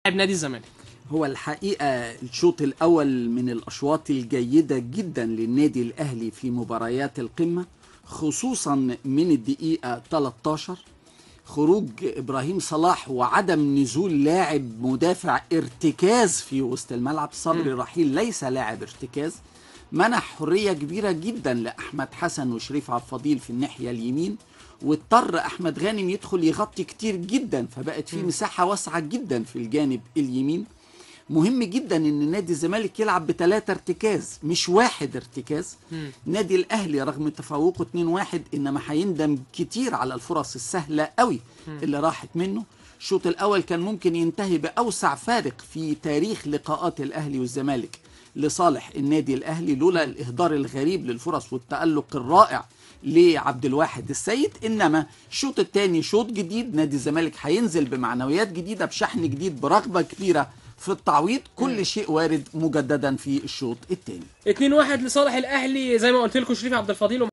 لاعب نادي الزمالك هو الحقيقة الشوط الأول من الأشواط الجيدة جدا للنادي الأهلي في مباريات القمة خصوصا من الدقيقة 13 خروج إبراهيم صلاح وعدم نزول لاعب مدافع ارتكاز في وسط الملعب صبري رحيل ليس لاعب ارتكاز منح حرية كبيرة جدا لأحمد حسن وشريف عبد الفضيل في الناحية اليمين واضطر أحمد غانم يدخل يغطي كتير جدا فبقت في مساحة واسعة جدا في الجانب اليمين مهم جدا ان نادي الزمالك يلعب بثلاثة ارتكاز مش واحد ارتكاز نادي الاهلي رغم تفوقه 2-1 انما هيندم كتير على الفرص السهلة قوي اللي راحت منه الشوط الاول كان ممكن ينتهي باوسع فارق في تاريخ لقاءات الاهلي والزمالك لصالح النادي الاهلي لولا الاهدار الغريب للفرص والتالق الرائع لعبد الواحد السيد انما الشوط الثاني شوط جديد نادي الزمالك هينزل بمعنويات جديده بشحن جديد برغبه كبيره في التعويض كل شيء وارد مجددا في الشوط الثاني 2-1 لصالح الاهلي زي ما قلت لكم شريف عبد الفضيل